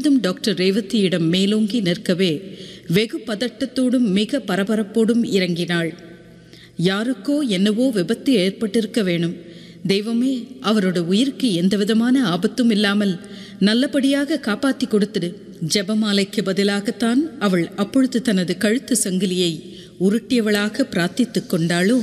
முழுவதும் டாக்டர் ரேவதியிடம் மேலோங்கி நிற்கவே வெகு பதட்டத்தோடும் மிக பரபரப்போடும் இறங்கினாள் யாருக்கோ என்னவோ விபத்து ஏற்பட்டிருக்க வேணும் தெய்வமே அவரோட உயிருக்கு எந்த விதமான ஆபத்தும் இல்லாமல் நல்லபடியாக காப்பாத்தி கொடுத்துடு ஜெபமாலைக்கு பதிலாகத்தான் அவள் அப்பொழுது தனது கழுத்து சங்கிலியை உருட்டியவளாக பிரார்த்தித்துக் கொண்டாளோ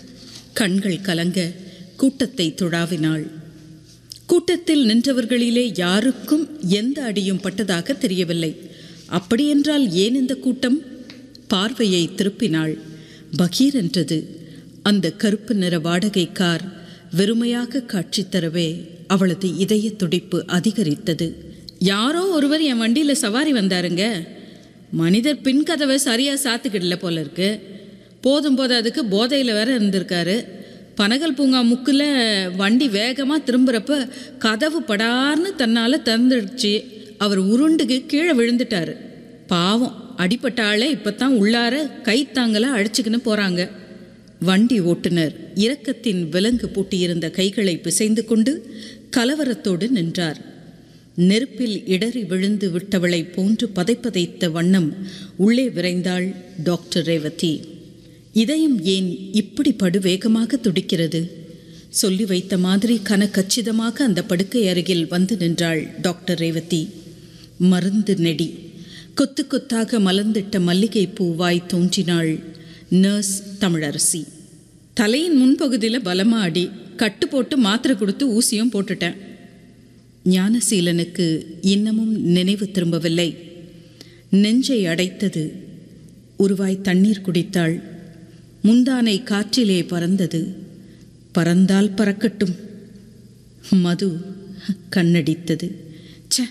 கண்கள் கலங்க கூட்டத்தை துழாவினாள் கூட்டத்தில் நின்றவர்களிலே யாருக்கும் எந்த அடியும் பட்டதாக தெரியவில்லை அப்படியென்றால் ஏன் இந்த கூட்டம் பார்வையை திருப்பினாள் பகீர் என்றது அந்த கருப்பு நிற வாடகை கார் வெறுமையாக காட்சி தரவே அவளது இதய துடிப்பு அதிகரித்தது யாரோ ஒருவர் என் வண்டியில் சவாரி வந்தாருங்க மனிதர் பின் கதவை சரியாக சாத்துக்கிடல போல இருக்கு போதும் போது அதுக்கு போதையில் வேற இருந்திருக்காரு பனகல் பூங்கா முக்கில் வண்டி வேகமாக திரும்புகிறப்ப கதவு படார்னு தன்னால் திறந்துடுச்சு அவர் உருண்டுக்கு கீழே விழுந்துட்டாரு பாவம் அடிப்பட்ட ஆளே இப்போ தான் உள்ளார கைத்தாங்கலை அழைச்சிக்கின்னு போகிறாங்க வண்டி ஓட்டுநர் இரக்கத்தின் விலங்கு பூட்டியிருந்த கைகளை பிசைந்து கொண்டு கலவரத்தோடு நின்றார் நெருப்பில் இடறி விழுந்து விட்டவளைப் போன்று பதைப்பதைத்த வண்ணம் உள்ளே விரைந்தாள் டாக்டர் ரேவதி இதயம் ஏன் இப்படி படுவேகமாக துடிக்கிறது சொல்லி வைத்த மாதிரி கன கச்சிதமாக அந்த படுக்கை அருகில் வந்து நின்றாள் டாக்டர் ரேவதி மருந்து நெடி கொத்து கொத்தாக மலர்ந்திட்ட மல்லிகை பூவாய் தோன்றினாள் நர்ஸ் தமிழரசி தலையின் முன்பகுதியில் பலமா அடி கட்டு போட்டு மாத்திரை கொடுத்து ஊசியும் போட்டுட்டேன் ஞானசீலனுக்கு இன்னமும் நினைவு திரும்பவில்லை நெஞ்சை அடைத்தது உருவாய் தண்ணீர் குடித்தாள் முந்தானை காற்றிலே பறந்தது பறந்தால் பறக்கட்டும் மது கண்ணடித்தது ச்ச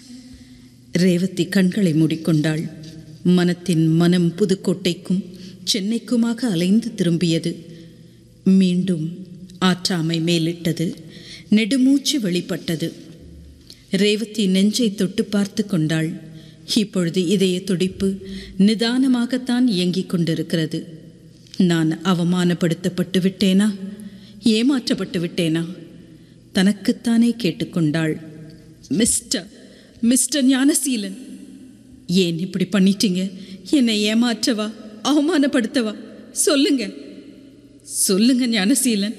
ரேவதி கண்களை மூடிக்கொண்டாள் மனத்தின் மனம் புதுக்கோட்டைக்கும் சென்னைக்குமாக அலைந்து திரும்பியது மீண்டும் ஆற்றாமை மேலிட்டது நெடுமூச்சு வெளிப்பட்டது ரேவதி நெஞ்சை தொட்டு பார்த்து கொண்டாள் இப்பொழுது இதய துடிப்பு நிதானமாகத்தான் இயங்கிக் கொண்டிருக்கிறது நான் அவமானப்படுத்தப்பட்டு விட்டேனா ஏமாற்றப்பட்டு விட்டேனா தனக்குத்தானே கேட்டுக்கொண்டாள் மிஸ்டர் மிஸ்டர் ஞானசீலன் ஏன் இப்படி பண்ணிட்டீங்க என்னை ஏமாற்றவா அவமானப்படுத்தவா சொல்லுங்க சொல்லுங்க ஞானசீலன்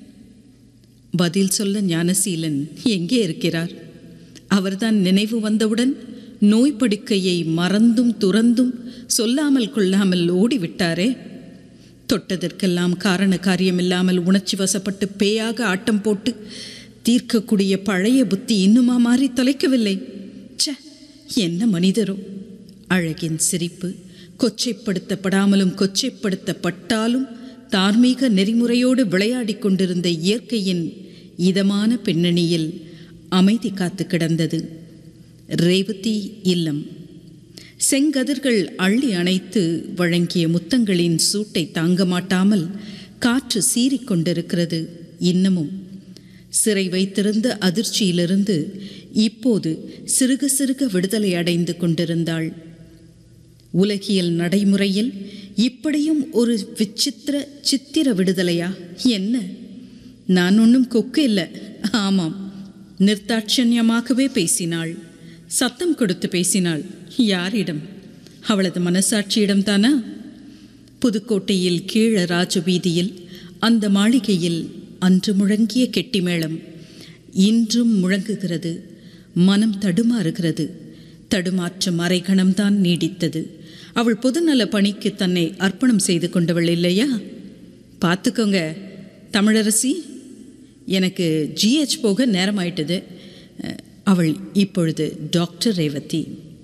பதில் சொல்ல ஞானசீலன் எங்கே இருக்கிறார் அவர்தான் நினைவு வந்தவுடன் நோய் படுக்கையை மறந்தும் துறந்தும் சொல்லாமல் கொள்ளாமல் ஓடிவிட்டாரே தொட்டதற்கெல்லாம் காரண காரியமில்லாமல் உணர்ச்சி வசப்பட்டு பேயாக ஆட்டம் போட்டு தீர்க்கக்கூடிய பழைய புத்தி இன்னுமா மாறி தொலைக்கவில்லை ச்ச என்ன மனிதரோ அழகின் சிரிப்பு கொச்சைப்படுத்தப்படாமலும் கொச்சைப்படுத்தப்பட்டாலும் தார்மீக நெறிமுறையோடு விளையாடிக் கொண்டிருந்த இயற்கையின் இதமான பின்னணியில் அமைதி காத்து கிடந்தது ரேவதி இல்லம் செங்கதிர்கள் அள்ளி அணைத்து வழங்கிய முத்தங்களின் சூட்டை தாங்க மாட்டாமல் காற்று சீறிக்கொண்டிருக்கிறது இன்னமும் சிறை வைத்திருந்த அதிர்ச்சியிலிருந்து இப்போது சிறுக சிறுக விடுதலை அடைந்து கொண்டிருந்தாள் உலகியல் நடைமுறையில் இப்படியும் ஒரு விசித்திர சித்திர விடுதலையா என்ன நான் ஒன்றும் கொக்கு இல்லை ஆமாம் நிர்தாட்சண்யமாகவே பேசினாள் சத்தம் கொடுத்து பேசினாள் யாரிடம் அவளது மனசாட்சியிடம் தானா புதுக்கோட்டையில் கீழ ராஜவீதியில் அந்த மாளிகையில் அன்று முழங்கிய கெட்டிமேளம் இன்றும் முழங்குகிறது மனம் தடுமாறுகிறது தடுமாற்றம் அரைகணம்தான் நீடித்தது அவள் பொதுநல பணிக்கு தன்னை அர்ப்பணம் செய்து கொண்டவள் இல்லையா பார்த்துக்கோங்க தமிழரசி எனக்கு ஜிஹெச் போக நேரமாயிட்டது அவள் இப்பொழுது doctor Revathi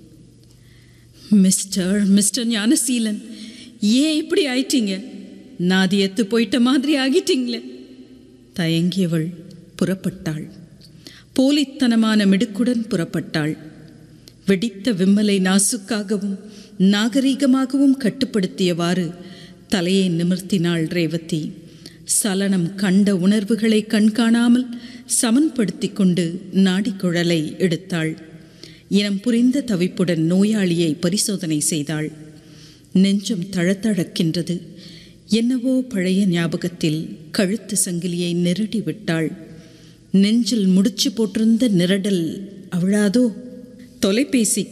mister mister Gnanaseelan ஏன் இப்படி ஆயிட்டீங்க நாதியத்து போயிட்ட மாதிரி ஆகிட்டீங்களே தயங்கியவள் புறப்பட்டாள் போலித்தனமான மிடுக்குடன் புறப்பட்டாள் வெடித்த விம்மலை நாசுக்காகவும் நாகரீகமாகவும் கட்டுப்படுத்தியவாறு தலையை நிமிர்த்தினாள் ரேவதி சலனம் கண்ட உணர்வுகளை கண்காணாமல் சமன்படுத்தி கொண்டு நாடிக்குழலை எடுத்தாள் இனம் புரிந்த தவிப்புடன் நோயாளியை பரிசோதனை செய்தாள் நெஞ்சம் தழத்தழக்கின்றது என்னவோ பழைய ஞாபகத்தில் கழுத்து சங்கிலியை நெருடி விட்டாள் நெஞ்சில் முடிச்சு போட்டிருந்த நிரடல் அவளாதோ தொலைபேசி